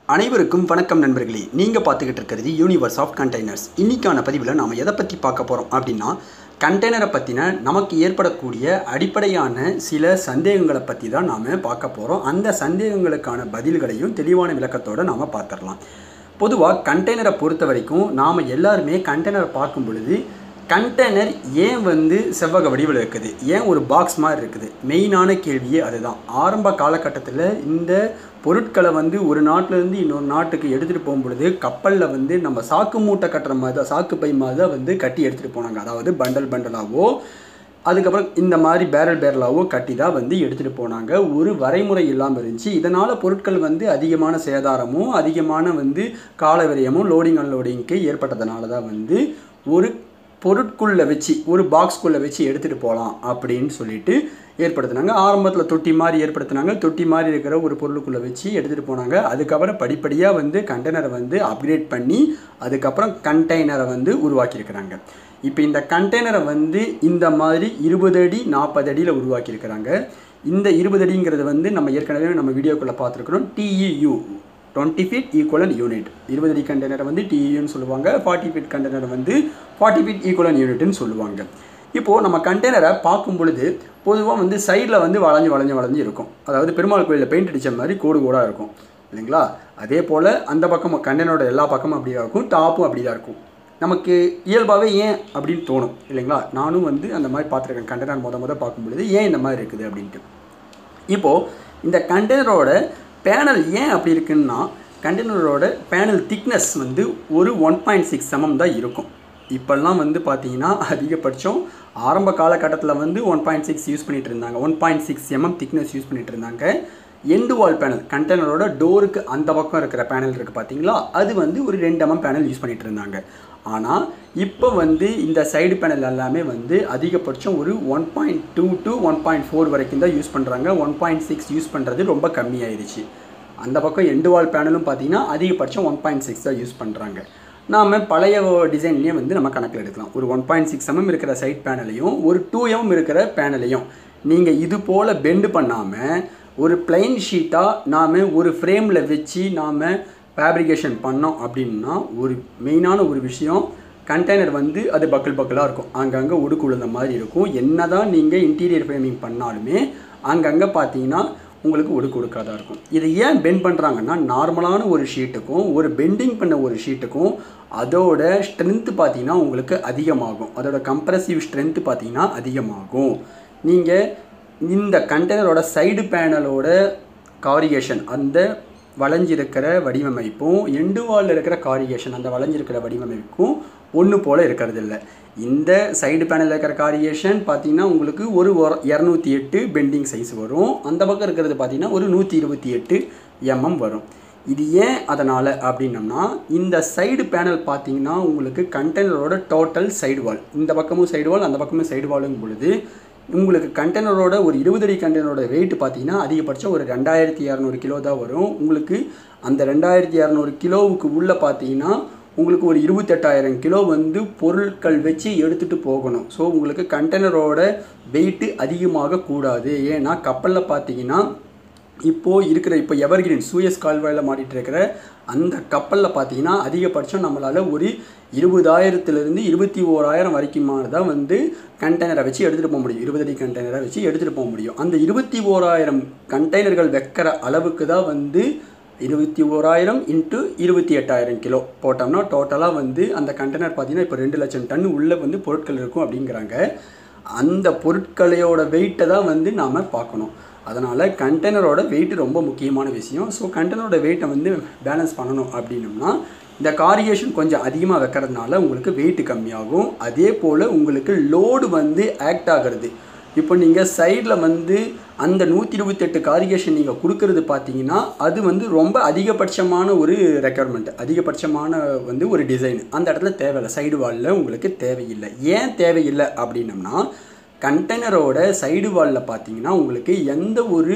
அனைவருக்கும் வணக்கம் நண்பர்களே நீங்கள் பார்த்துக்கிட்டு இருக்கிறது யூனிவர்ஸ் ஆஃப் கண்டெய்னர்ஸ் இன்னைக்கான பதிவில் நாம் எதை பற்றி பார்க்க போகிறோம் அப்படின்னா கண்டெய்னரை பற்றின நமக்கு ஏற்படக்கூடிய அடிப்படையான சில சந்தேகங்களை பற்றி தான் நாம் பார்க்க போகிறோம் அந்த சந்தேகங்களுக்கான பதில்களையும் தெளிவான விளக்கத்தோடு நாம் பார்த்துடலாம் பொதுவாக கண்டெய்னரை பொறுத்த வரைக்கும் நாம் எல்லாருமே கண்டெய்னரை பார்க்கும் பொழுது கண்டெய்னர் ஏன் வந்து செவ்வக வடிவில் இருக்குது ஏன் ஒரு பாக்ஸ் மாதிரி இருக்குது மெயினான கேள்வியே அதுதான் ஆரம்ப காலகட்டத்தில் இந்த பொருட்களை வந்து ஒரு நாட்டிலேருந்து இன்னொரு நாட்டுக்கு எடுத்துகிட்டு போகும் பொழுது கப்பலில் வந்து நம்ம சாக்கு மூட்டை கட்டுற மாதிரி தான் சாக்கு பை மாதிரி தான் வந்து கட்டி எடுத்துகிட்டு போனாங்க அதாவது பண்டல் பண்டலாவோ அதுக்கப்புறம் இந்த மாதிரி பேரல் பேரலாவோ கட்டி தான் வந்து எடுத்துகிட்டு போனாங்க ஒரு வரைமுறை இல்லாமல் இருந்துச்சு இதனால் பொருட்கள் வந்து அதிகமான சேதாரமும் அதிகமான வந்து கால விரயமும் லோடிங் அன்லோடிங்க்கு ஏற்பட்டதுனால தான் வந்து ஒரு பொருட்குள்ளே வச்சு ஒரு பாக்ஸ்குள்ளே வச்சு எடுத்துகிட்டு போகலாம் அப்படின்னு சொல்லிட்டு ஏற்படுத்தினாங்க ஆரம்பத்தில் தொட்டி மாதிரி ஏற்படுத்தினாங்க தொட்டி மாதிரி இருக்கிற ஒரு பொருளுக்குள்ளே வச்சு எடுத்துகிட்டு போனாங்க அதுக்கப்புறம் படிப்படியாக வந்து கண்டெய்னரை வந்து அப்கிரேட் பண்ணி அதுக்கப்புறம் கண்டெய்னரை வந்து உருவாக்கியிருக்கிறாங்க இப்போ இந்த கண்டெய்னரை வந்து இந்த மாதிரி இருபது அடி நாற்பது அடியில் உருவாக்கியிருக்கிறாங்க இந்த இருபது அடிங்கிறது வந்து நம்ம ஏற்கனவே நம்ம வீடியோக்குள்ளே பார்த்துருக்குறோம் TEU twenty feet equivalent unit இருபது அடி கண்டெய்னரை வந்து டிஇயூன்னு சொல்லுவாங்க ஃபார்ட்டி ஃபீட் கண்டெய்னர் வந்து ஃபார்ட்டி ஃபீட் ஈக்குவலன் யூனிட்னு சொல்லுவாங்க இப்போது நம்ம கண்டெய்னரை பார்க்கும் பொழுது பொதுவாக வந்து சைடில் வந்து வளைஞ்சு வளைஞ்சு வளைஞ்சு இருக்கும் அதாவது பெருமாள் கோயிலில் பெயிண்ட் அடித்த மாதிரி கோடு கோடாக இருக்கும் இல்லைங்களா அதே போல் அந்த பக்கம் கண்டெய்னரோட எல்லா பக்கமும் அப்படி தான் இருக்கும் டாப்பும் அப்படி தான் இருக்கும் நமக்கு இயல்பாகவே ஏன் அப்படின்னு தோணும் இல்லைங்களா நானும் வந்து அந்த மாதிரி பார்த்துருக்கேன் கண்டெய்னர் முத முத பார்க்கும் பொழுது ஏன் இந்த மாதிரி இருக்குது அப்படின்ட்டு இப்போது இந்த கண்டெய்னரோட பேனல் ஏன் அப்படி இருக்குன்னா கண்டெய்னரோட பேனல் திக்னஸ் வந்து ஒரு ஒன் பாயிண்ட் சிக்ஸ் எம்எம் தான் இருக்கும் இப்போல்லாம் வந்து பார்த்தீங்கன்னா அதிகபட்சம் ஆரம்ப காலகட்டத்தில் வந்து ஒன் பாயிண்ட் சிக்ஸ் யூஸ் பண்ணிகிட்டு இருந்தாங்க one point six mm thickness use பண்ணிகிட்டு இருந்தாங்க எண்டு வால் பேனல் கண்டெய்னரோட டோருக்கு அந்த பக்கம் இருக்கிற பேனல் இருக்குது பார்த்தீங்களா அது வந்து ஒரு ரெண்டு எம்எம் பேனல் யூஸ் பண்ணிகிட்டு இருந்தாங்க ஆனால் இப்போ வந்து இந்த சைடு பேனல் எல்லாமே வந்து அதிகபட்சம் ஒரு one point two to one point four வரைக்கும் தான் யூஸ் பண்ணுறாங்க ஒன் பாயிண்ட் சிக்ஸ் யூஸ் பண்ணுறது ரொம்ப கம்மியாயிருச்சு அந்த பக்கம் எண்டு வால் பேனலும் பார்த்தீங்கன்னா அதிகபட்சம் ஒன் பாயிண்ட் சிக்ஸ் தான் யூஸ் பண்ணுறாங்க நாம் பழைய டிசைன்லேயே வந்து நம்ம கணக்கில் எடுக்கலாம் ஒரு ஒன் பாயிண்ட் சிக்ஸ் எம்எம் இருக்கிற சைட் பேனலையும் ஒரு டூ எம்எம் இருக்கிற பேனலையும் நீங்கள் இது போல் பெண்டு பண்ணாமல் ஒரு பிளைன் ஷீட்டாக நாம் ஒரு ஃப்ரேமில் வச்சு நாம் ஃபேப்ரிகேஷன் பண்ணோம் அப்படின்னா ஒரு மெயினான ஒரு விஷயம் கண்டெய்னர் வந்து அது பக்கல் பக்கலாக இருக்கும் அங்கங்கே உடுக்கு விழுந்த மாதிரி இருக்கும் என்ன தான் நீங்கள் இன்டீரியர் ஃப்ரேமிங் பண்ணாலுமே அங்கங்கே பார்த்தீங்கன்னா உங்களுக்கு ஒடுக்கு ஒடுக்காதான் இருக்கும் இதை ஏன் பெண்ட் பண்ணுறாங்கன்னா நார்மலான ஒரு ஷீட்டுக்கும் ஒரு பெண்டிங் பண்ண ஒரு ஷீட்டுக்கும் அதோட ஸ்ட்ரென்த்து பார்த்தீங்கன்னா உங்களுக்கு அதிகமாகும் அதோட கம்ப்ரசிவ் ஸ்ட்ரென்த்து பார்த்தீங்கன்னா அதிகமாகும் நீங்கள் இந்த கண்டெய்னரோட சைடு பேனலோட காரிகேஷன் அந்த வளைஞ்சிருக்கிற வடிவமைப்பும் எண்டு வாலில் இருக்கிற காரிகேஷன் அந்த வளைஞ்சிருக்கிற வடிவமைப்பும் ஒன்று போல் இருக்கிறது இல்லை இந்த சைடு பேனலில் இருக்கிற காரியேஷன் பார்த்தீங்கன்னா உங்களுக்கு ஒரு இரநூத்தி எட்டு பெண்டிங் சைஸ் வரும் அந்த பக்கம் இருக்கிறது பார்த்தீங்கன்னா ஒரு நூற்றி இருபத்தி எட்டு எம்எம் வரும் இது ஏன் அதனால் அப்படின்னம்னா இந்த சைடு பேனல் பார்த்தீங்கன்னா உங்களுக்கு கண்டெய்னரோட டோட்டல் சைடு வால் இந்த பக்கமும் சைடு வால் அந்த பக்கமும் சைடு வாலுங்கும் பொழுது உங்களுக்கு கண்டெய்னரோட ஒரு இருபது அடி கண்டெய்னரோட வெயிட் பார்த்தீங்கன்னா அதிகபட்சம் ஒரு ரெண்டாயிரத்தி இரநூறு கிலோ தான் வரும் உங்களுக்கு அந்த ரெண்டாயிரத்தி இரநூறு கிலோவுக்கு உள்ளே பார்த்தீங்கன்னா உங்களுக்கு ஒரு இருபத்தெட்டாயிரம் கிலோ வந்து பொருட்கள் வச்சு எடுத்துகிட்டு போகணும் ஸோ உங்களுக்கு கண்டெய்னரோட வெயிட்டு அதிகமாக கூடாது ஏன்னா கப்பலில் பார்த்தீங்கன்னா இப்போது இருக்கிற இப்போ எவர்கிரீன் சூயஸ் கால்வாயில் மாட்டிகிட்டு இருக்கிற அந்த கப்பலில் பார்த்தீங்கன்னா அதிகபட்சம் நம்மளால் ஒரு இருபதாயிரத்துலேருந்து இருபத்தி ஓராயிரம் வரைக்குமான தான் வந்து கண்டெய்னரை வச்சு எடுத்துகிட்டு போக முடியும் இருபது அடி கண்டெய்னரை வச்சு எடுத்துகிட்டு போக முடியும் அந்த இருபத்தி ஓராயிரம் கண்டெய்னர்கள் வைக்கிற அளவுக்கு தான் வந்து இருபத்தி ஓராயிரம் இன்ட்டு இருபத்தி எட்டாயிரம் கிலோ போட்டோம்னா டோட்டலாக வந்து அந்த கண்டெய்னர் பார்த்தீங்கன்னா இப்போ ரெண்டு லட்சம் டன் உள்ளே வந்து பொருட்கள் இருக்கும் அப்படிங்கிறாங்க அந்த பொருட்களையோட வெயிட்டை தான் வந்து நாம் பார்க்கணும் அதனால் கண்டெய்னரோட வெயிட் ரொம்ப முக்கியமான விஷயம் ஸோ கண்டெய்னரோட வெயிட்டை வந்து பேலன்ஸ் பண்ணணும் அப்படின்னம்னா இந்த காரிகேஷன் கொஞ்சம் அதிகமாக வைக்கிறதுனால உங்களுக்கு வெயிட் கம்மியாகும் அதே போல் உங்களுக்கு லோடு வந்து ஆக்ட் ஆகிறது இப்போ நீங்கள் சைடில் வந்து அந்த நூற்றி இருபத்தெட்டு காரிகேஷன் நீங்கள் கொடுக்கறது பார்த்தீங்கன்னா அது வந்து ரொம்ப அதிகபட்சமான ஒரு ரெக்குயர்மெண்ட் அதிகபட்சமான வந்து ஒரு டிசைன் அந்த இடத்துல தேவையில்லை சைடு வாலில் உங்களுக்கு தேவையில்லை ஏன் தேவையில்லை அப்படின்னம்னா கண்டெய்னரோட சைடு வாலில் பார்த்தீங்கன்னா உங்களுக்கு எந்த ஒரு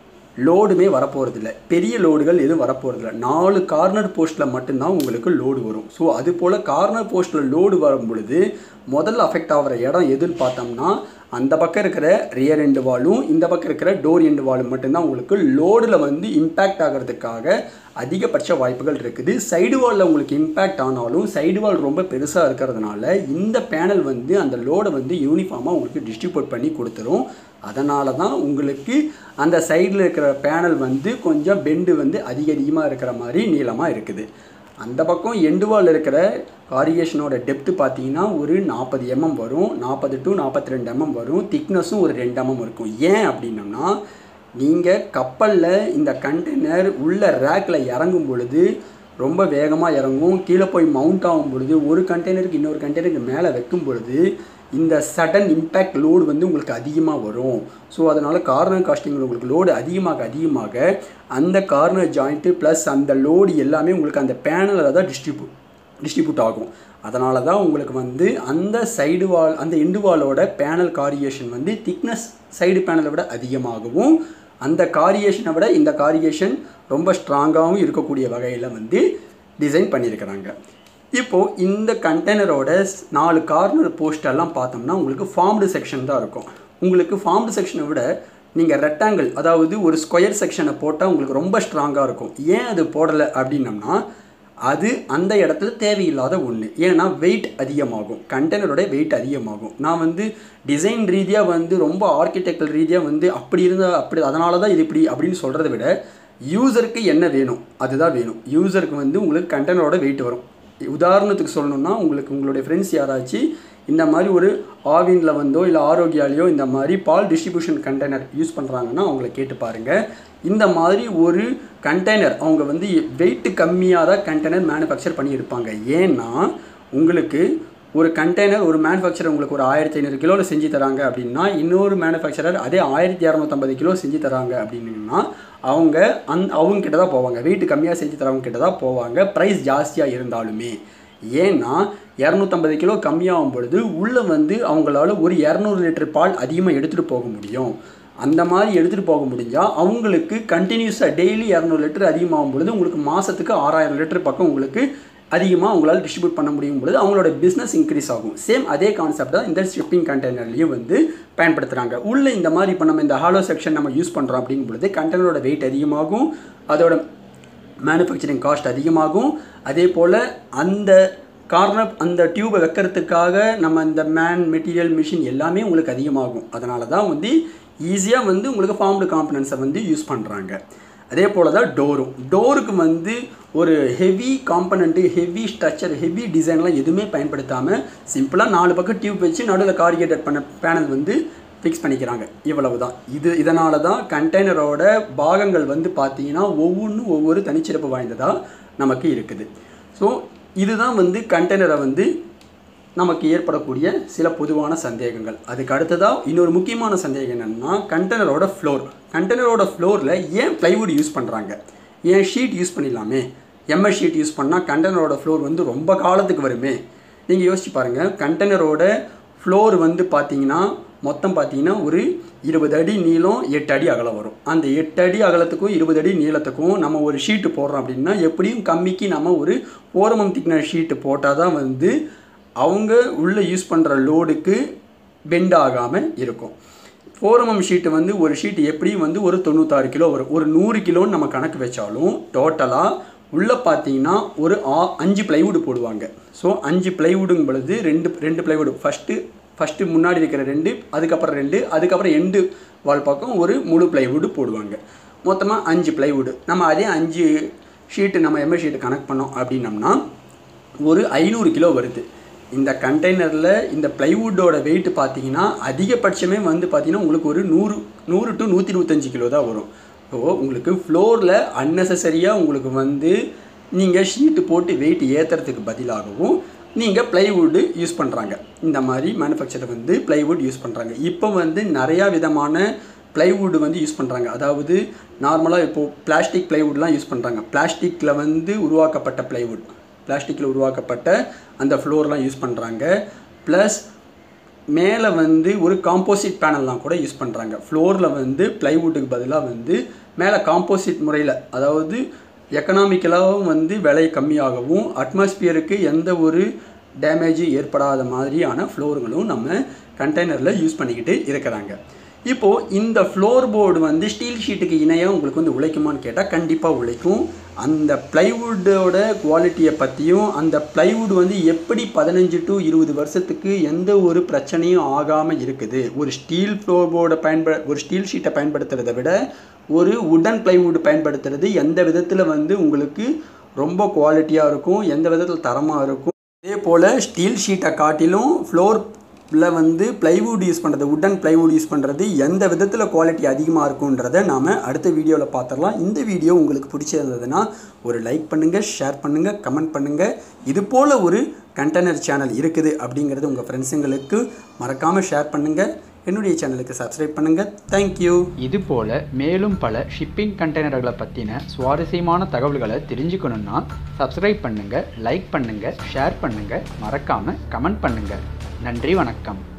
லோடுமே வரப்போகிறதில்ல பெரிய லோடுகள் எதுவும் வரப்போகிறதில்ல நாலு கார்னர் போஸ்ட்டில் மட்டும்தான் உங்களுக்கு லோடு வரும் ஸோ அது போல் கார்னர் போஸ்ட்டில் லோடு வரும் பொழுது முதல்ல அஃபெக்ட் ஆகிற இடம் எதுன்னு பார்த்தோம்னா அந்த பக்கம் இருக்கிற ரியர் எண்டு வாலும் இந்த பக்கம் இருக்கிற டோர் எண்டு வாலும் மட்டும்தான் உங்களுக்கு லோடில் வந்து இம்பேக்ட் ஆகிறதுக்காக அதிகபட்ச வாய்ப்புகள் இருக்குது சைடு வாலில் உங்களுக்கு இம்பேக்ட் ஆனாலும் சைடு வால் ரொம்ப பெருசாக இருக்கிறதுனால இந்த பேனல் வந்து அந்த லோடை வந்து யூனிஃபார்மாக உங்களுக்கு டிஸ்ட்ரிபியூட் பண்ணி கொடுத்துரும் அதனால தான் உங்களுக்கு அந்த சைடில் இருக்கிற பேனல் வந்து கொஞ்சம் பெண்டு வந்து அதிக அதிகமாக இருக்கிற மாதிரி நீளமாக இருக்குது அந்த பக்கம் எண்டு வால் இருக்கிற காரிகேஷனோட டெப்த்து பார்த்தீங்கன்னா ஒரு நாற்பது எம்எம் வரும் நாற்பது டு நாற்பத்தி ரெண்டு எம்எம் வரும் திக்னஸும் ஒரு ரெண்டு எம்எம் இருக்கும் ஏன் அப்படின்னம்னா நீங்கள் கப்பலில் இந்த கண்டெய்னர் உள்ள ரேக்கில் இறங்கும் பொழுது ரொம்ப வேகமாக இறங்கும் கீழே போய் மவுண்ட் ஆகும் பொழுது ஒரு கண்டெய்னருக்கு இன்னொரு கண்டெய்னருக்கு மேலே வைக்கும் பொழுது இந்த சடன் இம்பேக்ட் லோடு வந்து உங்களுக்கு அதிகமாக வரும் ஸோ அதனால் கார்னர் காஸ்டிங் உங்களுக்கு லோடு அதிகமாக அதிகமாக அந்த கார்னர் ஜாயிண்ட்டு ப்ளஸ் அந்த லோடு எல்லாமே உங்களுக்கு அந்த பேனலில் தான் டிஸ்ட்ரிபியூட் டிஸ்ட்ரிபியூட் ஆகும் அதனால தான் உங்களுக்கு வந்து அந்த சைடு வால் அந்த எண்டு வாலோட பேனல் காரியேஷன் வந்து திக்னஸ் சைடு பேனலை விட அதிகமாகவும் அந்த காரியேஷனை விட இந்த காரியேஷன் ரொம்ப ஸ்ட்ராங்காகவும் இருக்கக்கூடிய வகையில் வந்து டிசைன் பண்ணியிருக்கிறாங்க இப்போது இந்த கண்டெய்னரோட நாலு கார்னர் போஸ்டெல்லாம் பார்த்தோம்னா உங்களுக்கு ஃபார்ம்டு செக்ஷன் தான் இருக்கும் உங்களுக்கு ஃபார்ம்டு செக்ஷனை விட நீங்கள் ரெக்டாங்கிள் அதாவது ஒரு ஸ்கொயர் செக்ஷனை போட்டால் உங்களுக்கு ரொம்ப ஸ்ட்ராங்காக இருக்கும் ஏன் அது போடலை அப்படின்னம்னா அது அந்த இடத்துல தேவையில்லாத ஒன்று ஏன்னா வெயிட் அதிகமாகும் கண்டெய்னரோட வெயிட் அதிகமாகும் நான் வந்து டிசைன் ரீதியாக வந்து ரொம்ப ஆர்கிடெக்டல் ரீதியாக வந்து அப்படி இருந்தால் அப்படி அதனால தான் இது இப்படி அப்படின்னு சொல்கிறத விட யூசருக்கு என்ன வேணும் அதுதான் வேணும் யூசருக்கு வந்து உங்களுக்கு கண்டெய்னரோட வெயிட் வரும் உதாரணத்துக்கு சொல்லணும்னா உங்களுக்கு உங்களுடைய ஃப்ரெண்ட்ஸ் யாராச்சும் இந்த மாதிரி ஒரு ஆவினில் வந்தோ இல்லை ஆரோக்கியாலேயோ இந்த மாதிரி பால் டிஸ்ட்ரிபியூஷன் கண்டெய்னர் யூஸ் பண்ணுறாங்கன்னா அவங்கள கேட்டு பாருங்கள் இந்த மாதிரி ஒரு கண்டெய்னர் அவங்க வந்து வெயிட் கம்மியாக தான் கண்டெய்னர் மேனுஃபேக்சர் பண்ணி எடுப்பாங்க ஏன்னா உங்களுக்கு ஒரு கண்டெய்னர் ஒரு மேனுஃபேக்சரர் உங்களுக்கு ஒரு ஆயிரத்தி ஐநூறு கிலோவில் செஞ்சு தராங்க அப்படின்னா இன்னொரு மேனுஃபேக்சரர் அதே ஆயிரத்தி இரநூத்தம்பது கிலோ செஞ்சு தராங்க அப்படின்னா அவங்க அந் அவங்க கிட்ட தான் போவாங்க வெயிட் கம்மியாக செஞ்சு தரவங்க கிட்ட தான் போவாங்க ப்ரைஸ் ஜாஸ்தியாக இருந்தாலுமே ஏன்னா இரநூத்தம்பது கிலோ கம்மியாகும் பொழுது உள்ளே வந்து அவங்களால ஒரு இரநூறு லிட்டர் பால் அதிகமாக எடுத்துகிட்டு போக முடியும் அந்த மாதிரி எடுத்துகிட்டு போக முடிஞ்சால் அவங்களுக்கு கண்டினியூஸாக டெய்லி இரநூறு லிட்டர் அதிகமாகும் பொழுது உங்களுக்கு மாதத்துக்கு ஆறாயிரம் லிட்டர் பக்கம் உங்களுக்கு அதிகமாக அவங்களால டிஸ்ட்ரிபியூட் பண்ண முடியும் பொழுது அவங்களோட பிஸ்னஸ் இன்க்ரீஸ் ஆகும் சேம் அதே கான்செப்ட் தான் இந்த ஷிப்பிங் கண்டெய்னர்லையும் வந்து பயன்படுத்துகிறாங்க உள்ளே இந்த மாதிரி இப்போ நம்ம இந்த ஹாலோ செக்ஷன் நம்ம யூஸ் பண்ணுறோம் அப்படிங்கும் பொழுது கண்டெய்னரோட வெயிட் அதிகமாகும் அதோட மேனுஃபேக்சரிங் காஸ்ட் அதிகமாகும் அதே போல் அந்த கார்னர் அந்த டியூபை வைக்கிறதுக்காக நம்ம இந்த மேன் மெட்டீரியல் மிஷின் எல்லாமே உங்களுக்கு அதிகமாகும் அதனால தான் வந்து ஈஸியாக வந்து உங்களுக்கு ஃபார்ம்டு காம்பனன்ஸை வந்து யூஸ் பண்ணுறாங்க அதே போல் தான் டோரும் டோருக்கு வந்து ஒரு heavy component heavy structure heavy டிசைன்லாம் எதுவுமே பயன்படுத்தாமல் சிம்பிளாக நாலு பக்கம் டியூப் வச்சு நடுவில் கார்கேட்டட் பண்ண பேனல் வந்து ஃபிக்ஸ் பண்ணிக்கிறாங்க இவ்வளவு தான் இது இதனால தான் கண்டெய்னரோட பாகங்கள் வந்து பார்த்தீங்கன்னா ஒவ்வொன்றும் ஒவ்வொரு தனிச்சிறப்பு வாய்ந்ததாக நமக்கு இருக்குது ஸோ இதுதான் வந்து கண்டெய்னரை வந்து நமக்கு ஏற்படக்கூடிய சில பொதுவான சந்தேகங்கள் அதுக்கு அடுத்ததாக இன்னொரு முக்கியமான சந்தேகம் என்னென்னா கண்டெய்னரோட ஃப்ளோர் கண்டெய்னரோட ஃப்ளோரில் ஏன் ப்ளைவுட் யூஸ் பண்ணுறாங்க ஏன் ஷீட் யூஸ் பண்ணிடலாமே எம்எஸ் ஷீட் யூஸ் பண்ணால் கண்டெய்னரோட ஃப்ளோர் வந்து ரொம்ப காலத்துக்கு வருமே நீங்கள் யோசிச்சு பாருங்கள் கண்டெய்னரோட ஃப்ளோர் வந்து பார்த்தீங்கன்னா மொத்தம் பார்த்தீங்கன்னா ஒரு இருபது அடி நீளம் எட்டு அடி அகலம் வரும் அந்த எட்டு அடி அகலத்துக்கும் இருபது அடி நீளத்துக்கும் நம்ம ஒரு ஷீட்டு போடுறோம் அப்படின்னா எப்படியும் கம்மிக்கு நம்ம ஒரு ஓரமம் திக்னர் ஷீட்டு போட்டால் தான் வந்து அவங்க உள்ளே யூஸ் பண்ணுற லோடுக்கு பெண்ட் ஆகாமல் இருக்கும் ஃபோரமம் ஷீட்டு வந்து ஒரு ஷீட் எப்படியும் வந்து ஒரு தொண்ணூத்தாறு கிலோ வரும் ஒரு நூறு கிலோன்னு நம்ம கணக்கு வச்சாலும் டோட்டலாக உள்ளே பார்த்தீங்கன்னா ஒரு ஆ அஞ்சு ப்ளைவுட் போடுவாங்க ஸோ அஞ்சு ப்ளைவுடுங்கும் பொழுது ரெண்டு ரெண்டு ப்ளைவுட் ஃபஸ்ட்டு ஃபஸ்ட்டு முன்னாடி இருக்கிற ரெண்டு அதுக்கப்புறம் ரெண்டு அதுக்கப்புறம் எண்டு வால் பக்கம் ஒரு முழு ப்ளைவுட் போடுவாங்க மொத்தமாக அஞ்சு ப்ளைவுட் நம்ம அதே அஞ்சு ஷீட்டு நம்ம எம்எஸ் ஷீட்டு கனெக்ட் பண்ணோம் அப்படின்னம்னா ஒரு ஐநூறு கிலோ வருது இந்த கண்டெய்னரில் இந்த ப்ளைவுட்டோட வெயிட் பார்த்தீங்கன்னா அதிகபட்சமே வந்து பார்த்தீங்கன்னா உங்களுக்கு ஒரு நூறு நூறு டு நூற்றி இருபத்தஞ்சி கிலோ தான் வரும் ஸோ உங்களுக்கு ஃப்ளோரில் அன்னெசரியாக உங்களுக்கு வந்து நீங்கள் ஷீட்டு போட்டு வெயிட் ஏற்றுறதுக்கு பதிலாகவும் நீங்கள் ப்ளைவுட்டு யூஸ் பண்ணுறாங்க இந்த மாதிரி மேனுஃபேக்சர் வந்து ப்ளைவுட் யூஸ் பண்ணுறாங்க இப்போ வந்து நிறையா விதமான ப்ளைவுட் வந்து யூஸ் பண்ணுறாங்க அதாவது நார்மலாக இப்போது பிளாஸ்டிக் ப்ளைவுட்லாம் யூஸ் பண்ணுறாங்க பிளாஸ்டிக்கில் வந்து உருவாக்கப்பட்ட ப்ளைவுட் பிளாஸ்டிக்கில் உருவாக்கப்பட்ட அந்த ஃப்ளோர்லாம் யூஸ் பண்ணுறாங்க ப்ளஸ் மேலே வந்து ஒரு காம்போசிட் பேனல்லாம் கூட யூஸ் பண்ணுறாங்க ஃப்ளோரில் வந்து ப்ளைவுட்டுக்கு பதிலாக வந்து மேலே காம்போசிட் முறையில் அதாவது எக்கனாமிக்கலாகவும் வந்து விலை கம்மியாகவும் அட்மாஸ்பியருக்கு எந்த ஒரு டேமேஜும் ஏற்படாத மாதிரியான ஃப்ளோருங்களும் நம்ம கண்டெய்னரில் யூஸ் பண்ணிக்கிட்டு இருக்கிறாங்க இப்போது இந்த ஃப்ளோர் போர்டு வந்து ஸ்டீல் ஷீட்டுக்கு இணையாக உங்களுக்கு வந்து உழைக்குமான்னு கேட்டால் கண்டிப்பாக உழைக்கும் அந்த ப்ளைவுட்டோட குவாலிட்டியை பற்றியும் அந்த ப்ளைவுட் வந்து எப்படி பதினஞ்சு டு இருபது வருஷத்துக்கு எந்த ஒரு பிரச்சனையும் ஆகாமல் இருக்குது ஒரு ஸ்டீல் ஃப்ளோர் போர்டை பயன்பட ஒரு ஸ்டீல் ஷீட்டை பயன்படுத்துறதை விட ஒரு உடன் ப்ளைவுட் பயன்படுத்துறது எந்த விதத்தில் வந்து உங்களுக்கு ரொம்ப குவாலிட்டியாக இருக்கும் எந்த விதத்தில் தரமாக இருக்கும் அதே போல் ஸ்டீல் ஷீட்டை காட்டிலும் ஃப்ளோர் ல வந்து ப்ளைவுட் யூஸ் பண்ணுறது உட்டன் ப்ளைவுட் யூஸ் பண்ணுறது எந்த விதத்தில் குவாலிட்டி அதிகமாக இருக்குன்றதை நாம் அடுத்த வீடியோவில் பார்த்துடலாம் இந்த வீடியோ உங்களுக்கு பிடிச்சிருந்ததுன்னா ஒரு லைக் பண்ணுங்கள் ஷேர் பண்ணுங்கள் கமெண்ட் பண்ணுங்கள் இது போல் ஒரு கண்டெய்னர் சேனல் இருக்குது அப்படிங்கிறது உங்கள் ஃப்ரெண்ட்ஸுங்களுக்கு மறக்காமல் ஷேர் பண்ணுங்கள் என்னுடைய சேனலுக்கு சப்ஸ்கிரைப் பண்ணுங்கள் தேங்க்யூ இது போல மேலும் பல ஷிப்பிங் கண்டெய்னர்களை பற்றின சுவாரஸ்யமான தகவல்களை தெரிஞ்சுக்கணுன்னா சப்ஸ்கிரைப் பண்ணுங்கள் லைக் பண்ணுங்கள் ஷேர் பண்ணுங்கள் மறக்காமல் கமெண்ட் பண்ணுங்கள் நன்றி வணக்கம்